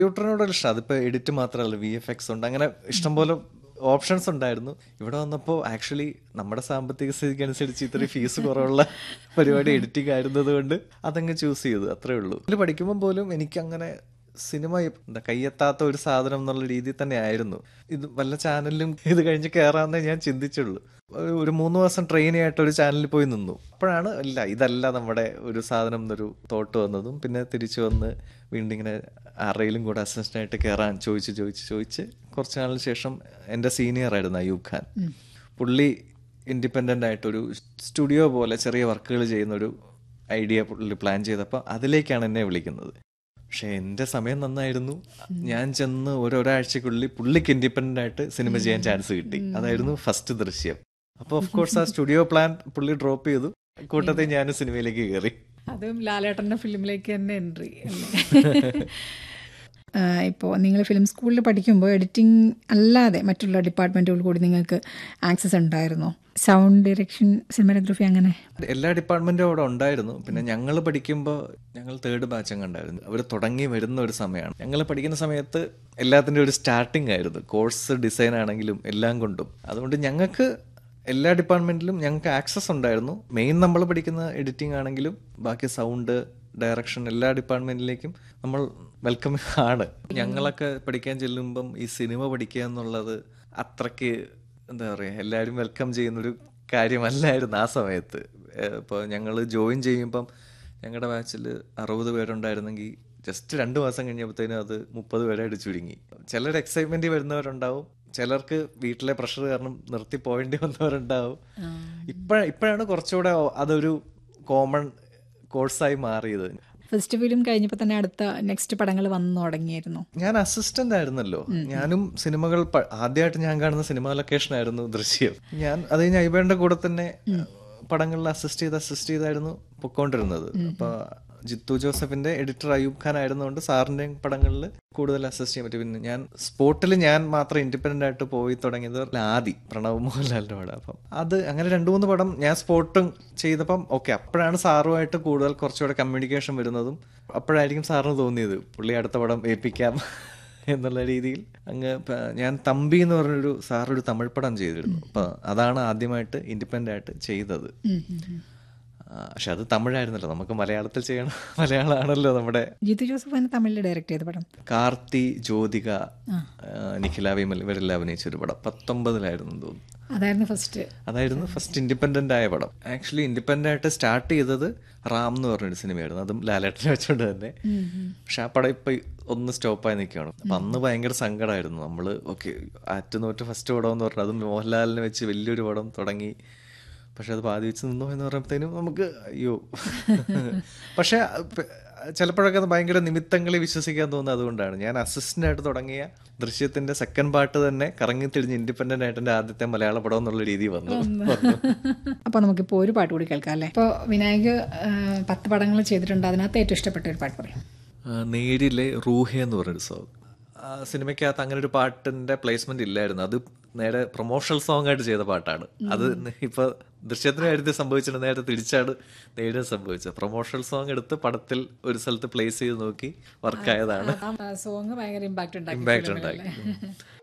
കമ്പ്യൂട്ടറിനോടൊരു ഇഷ്ടം അതിപ്പോൾ എഡിറ്റ് മാത്രമല്ല വി എഫ് എക്സ് ഉണ്ട് അങ്ങനെ ഇഷ്ടംപോലെ ഓപ്ഷൻസ് ഉണ്ടായിരുന്നു ഇവിടെ വന്നപ്പോൾ ആക്ച്വലി നമ്മുടെ സാമ്പത്തിക സ്ഥിതിക്ക് അനുസരിച്ച് ഇത്രയും ഫീസ് കുറവുള്ള പരിപാടി എഡിറ്റിംഗ് ആയിരുന്നത് കൊണ്ട് അതങ്ങ് ചൂസ് ചെയ്തു അത്രേ ഉള്ളൂ ഇതിൽ പഠിക്കുമ്പോൾ പോലും എനിക്കങ്ങനെ സിനിമ എന്താ കയ്യെത്താത്ത ഒരു സാധനം എന്നുള്ള രീതിയിൽ തന്നെ ആയിരുന്നു ഇത് വല്ല ചാനലിലും ഇത് കഴിഞ്ഞ് കയറാമെന്നേ ഞാൻ ചിന്തിച്ചുള്ളൂ ഒരു- ഒരു മൂന്ന് മാസം ട്രെയിനിങ് ആയിട്ട് ഒരു ചാനലിൽ പോയി നിന്നു അപ്പോഴാണ് ഇല്ല ഇതല്ല നമ്മുടെ ഒരു സാധനം എന്നൊരു തോട്ട് വന്നതും പിന്നെ തിരിച്ചു വന്ന് വീണ്ടും ഇങ്ങനെ ആരുടെയിലും കൂടെ അസിസ്റ്റന്റ് ആയിട്ട് കയറാൻ ചോദിച്ച് ചോദിച്ച് ചോദിച്ച് കുറച്ച് നാളിന് ശേഷം എൻ്റെ സീനിയർ ആയിരുന്നു അയൂബ് ഖാൻ പുള്ളി ഇൻഡിപെൻഡൻ്റ് ആയിട്ടൊരു സ്റ്റുഡിയോ പോലെ ചെറിയ വർക്കുകൾ ചെയ്യുന്ന ഒരു ഐഡിയ പുള്ളി പ്ലാൻ ചെയ്തപ്പോൾ അതിലേക്കാണ് എന്നെ വിളിക്കുന്നത് പക്ഷെ എൻ്റെ സമയം നന്നായിരുന്നു ഞാൻ ചെന്ന് ഒരു ഒരാഴ്ചക്കുള്ളിൽ പുള്ളിക്ക് ഇൻഡിപെൻഡൻ്റ് ആയിട്ട് സിനിമ ചെയ്യാൻ ചാൻസ് കിട്ടി അതായിരുന്നു ഫസ്റ്റ് ദൃശ്യം അപ്പോൾ ഓഫ് കോഴ്സ് ആ സ്റ്റുഡിയോ പ്ലാൻ പുള്ളി ഡ്രോപ്പ് ചെയ്തു കൂട്ടത്തിൽ ഞാനും സിനിമയിലേക്ക് കയറി അതും ലാലേട്ടൻ്റെ ഫിലിമിലേക്ക് തന്നെ എൻട്രി അല്ലേ ഇപ്പോൾ നിങ്ങൾ ഫിലിം സ്കൂളിൽ പഠിക്കുമ്പോൾ എഡിറ്റിംഗ് അല്ലാതെ മറ്റുള്ള ഡിപ്പാർട്ട്മെൻറ്റുകൾ കൂടി നിങ്ങൾക്ക് ആക്സസ് ഉണ്ടായിരുന്നോ സൗണ്ട് ഡയറക്ഷൻ സിനിമാറ്റോഗ്രഫി അങ്ങനെ എല്ലാ ഡിപ്പാർട്ട്മെന്റും അവിടെ ഉണ്ടായിരുന്നു പിന്നെ ഞങ്ങൾ പഠിക്കുമ്പോൾ ഞങ്ങൾ തേർഡ് ബാച്ച് അങ്ങ് ഉണ്ടായിരുന്നു അവർ തുടങ്ങി വരുന്ന ഒരു സമയമാണ് ഞങ്ങൾ പഠിക്കുന്ന സമയത്ത് എല്ലാത്തിൻ്റെ ഒരു സ്റ്റാർട്ടിംഗ് ആയിരുന്നു കോഴ്സ് ഡിസൈൻ ആണെങ്കിലും എല്ലാം കൊണ്ടും അതുകൊണ്ട് ഞങ്ങൾക്ക് എല്ലാ ഡിപ്പാർട്ട്മെന്റിലും ഞങ്ങൾക്ക് ആക്സസ് ഉണ്ടായിരുന്നു മെയിൻ നമ്മൾ പഠിക്കുന്ന എഡിറ്റിംഗ് ആണെങ്കിലും ബാക്കി സൗണ്ട് ഡയറക്ഷൻ എല്ലാ ഡിപ്പാർട്ട്മെന്റിലേക്കും നമ്മൾ വെൽക്കം ആണ് ഞങ്ങളൊക്കെ പഠിക്കാൻ ചെല്ലുമ്പം ഈ സിനിമ പഠിക്കുക എന്നുള്ളത് അത്രയ്ക്ക് എന്താ പറയുക എല്ലാവരും വെൽക്കം ചെയ്യുന്നൊരു കാര്യമല്ലായിരുന്നു ആ സമയത്ത് ഇപ്പോൾ ഞങ്ങൾ ജോയിൻ ചെയ്യുമ്പം ഞങ്ങളുടെ ബാച്ചിൽ അറുപത് പേരുണ്ടായിരുന്നെങ്കിൽ ജസ്റ്റ് രണ്ട് മാസം കഴിഞ്ഞപ്പോഴത്തേനും അത് മുപ്പത് പേരായിട്ട് ചുരുങ്ങി ചിലർ എക്സൈറ്റ്മെന്റ് വരുന്നവരുണ്ടാവും ചിലർക്ക് വീട്ടിലെ പ്രഷർ കാരണം നിർത്തി പോകേണ്ടി വന്നവരുണ്ടാവും ഇപ്പഴ ഇപ്പോഴാണ് കുറച്ചുകൂടെ അതൊരു കോമൺ കോഴ്സായി മാറിയത് ഫസ്റ്റ് ഫിലിം കഴിഞ്ഞപ്പോൾ തന്നെ അടുത്ത നെക്സ്റ്റ് പടങ്ങൾ വന്നു തുടങ്ങിയായിരുന്നു ഞാൻ അസിസ്റ്റന്റ് ആയിരുന്നല്ലോ ഞാനും സിനിമകൾ പ- ആദ്യമായിട്ട് ഞാൻ കാണുന്ന സിനിമ ലൊക്കേഷൻ ആയിരുന്നു ദൃശ്യം ഞാൻ അത് കഴിഞ്ഞ് ഐബേന്റെ കൂടെ തന്നെ പടങ്ങളിൽ അസിസ്റ്റ് ചെയ്ത് അസിസ്റ്റ് ചെയ്തായിരുന്നു പൊക്കോണ്ടിരുന്നത് അപ്പൊ ജിത്തു ജോസഫിന്റെ എഡിറ്റർ അയൂബ് ഖാൻ ആയിരുന്നുകൊണ്ട് സാറിന്റെ പടങ്ങളിൽ കൂടുതൽ അസിസ്റ്റ് ചെയ്യാൻ പറ്റും പിന്നെ ഞാൻ സ്പോട്ടിൽ ഞാൻ മാത്രം ഇൻഡിപെൻഡന്റ് ആയിട്ട് പോയി തുടങ്ങിയത് ആദി പ്രണവ് മോഹൻലാലിന്റെ പടം അപ്പം അത് അങ്ങനെ രണ്ടു മൂന്ന് പടം ഞാൻ സ്പോട്ടും ചെയ്തപ്പം ഓക്കെ അപ്പോഴാണ് സാറുമായിട്ട് കൂടുതൽ കുറച്ചുകൂടെ കമ്മ്യൂണിക്കേഷൻ വരുന്നതും അപ്പോഴായിരിക്കും സാറിന് തോന്നിയത് പുള്ളി അടുത്ത പടം ഏൽപ്പിക്കാം എന്നുള്ള രീതിയിൽ അങ്ങ് പ- ഞാൻ തമ്പി എന്ന് പറഞ്ഞൊരു സാറൊരു തമിഴ് പടം ചെയ്തിരുന്നു അപ്പൊ അതാണ് ആദ്യമായിട്ട് ഇൻഡിപെൻഡന്റ് ആയിട്ട് ചെയ്തത് ആ, പക്ഷെ അത് തമിഴായിരുന്നല്ലോ നമുക്ക് മലയാളത്തിൽ ചെയ്യണം മലയാളമാണല്ലോ നമ്മുടെ ജിത്തു ജോസഫ് തന്നെ തമിഴിൽ ഡയറക്റ്റ് ചെയ്ത പടം കാർത്തി ജ്യോതിക ആ, നിഖില വിമൽ ഇവരെല്ലാം അഭിനയിച്ച ഒരു പടം പത്തൊമ്പതിലായിരുന്നു എന്ന് തോന്നുന്നു അതായിരുന്നു ഫസ്റ്റ് അതായിരുന്നു ഫസ്റ്റ് ഇൻഡിപെൻഡന്റ് ആയ പടം ആക്ച്വലി ഇൻഡിപെൻഡന്റ് ആയിട്ട് സ്റ്റാർട്ട് ചെയ്തത് റാം എന്ന് പറഞ്ഞൊരു സിനിമയായിരുന്നു അതും ലാലേട്ടനെ വെച്ചുകൊണ്ട് തന്നെ പക്ഷെ ആ പടം ഇപ്പൊ ഒന്ന് സ്റ്റോപ്പായി നിൽക്കുകയാണ് അപ്പൊ അന്ന് ഭയങ്കര സങ്കടമായിരുന്നു നമ്മള് ഓക്കെ ആറ്റുനോറ്റ് ഫസ്റ്റ് പടം എന്ന് പറഞ്ഞത് അതും മോഹൻലാലിനെ വെച്ച് വലിയൊരു പടം തുടങ്ങി പക്ഷെ അത് പാതി വെച്ച് നിന്നോ എന്ന് പറയുമ്പോഴത്തേനും നമുക്ക് അയ്യോ പക്ഷെ പ- ചിലപ്പോഴൊക്കെ അത് ഭയങ്കര നിമിത്തങ്ങളെ വിശ്വസിക്കാൻ തോന്നുന്നത് അതുകൊണ്ടാണ് ഞാൻ അസിസ്റ്റന്റ് ആയിട്ട് തുടങ്ങിയ ദൃശ്യത്തിന്റെ സെക്കൻഡ് പാർട്ട് തന്നെ കറങ്ങി തിരിഞ്ഞ് ഇൻഡിപെൻഡന്റ് ആയിട്ട് എൻ്റെ ആദ്യത്തെ മലയാള പടം എന്നുള്ള രീതി വന്നു വന്നു. അപ്പോൾ നമുക്കിപ്പോൾ ഒരു പാട്ട് കൂടി കേൾക്കാം അല്ലേ ഇപ്പോൾ വിനായക് ആ, പത്ത് പടങ്ങൾ ചെയ്തിട്ടുണ്ട് അതിനകത്ത് ഏറ്റവും ഇഷ്ടപ്പെട്ട ഒരു പാട്ട് പറയും ആ, നേരിലെ റൂഹ എന്ന് പറഞ്ഞൊരു സോങ് ആ സിനിമയ്ക്കകത്ത് അങ്ങനെ ഒരു പാട്ടിന്റെ പ്ലേസ്മെന്റ് ഇല്ലായിരുന്നു അത് നേരെ പ്രൊമോഷണൽ സോങ് ആയിട്ട് ചെയ്ത പാട്ടാണ് അത് ഇപ്പൊ ദൃശ്യത്തിന് കാര്യത്തിൽ സംഭവിച്ചിട്ട് നേരെ തിരിച്ചാണ് നേരിടും സംഭവിച്ചത് പ്രൊമോഷണൽ സോങ് എടുത്ത് പടത്തിൽ ഒരു സ്ഥലത്ത് പ്ലേസ് ചെയ്ത് നോക്കി വർക്കായതാണ് സോങ് ഭയങ്കര ഇമ്പാക്ട് ഉണ്ടാക്കി ഇമ്പാക്ട് ഉണ്ടാക്കി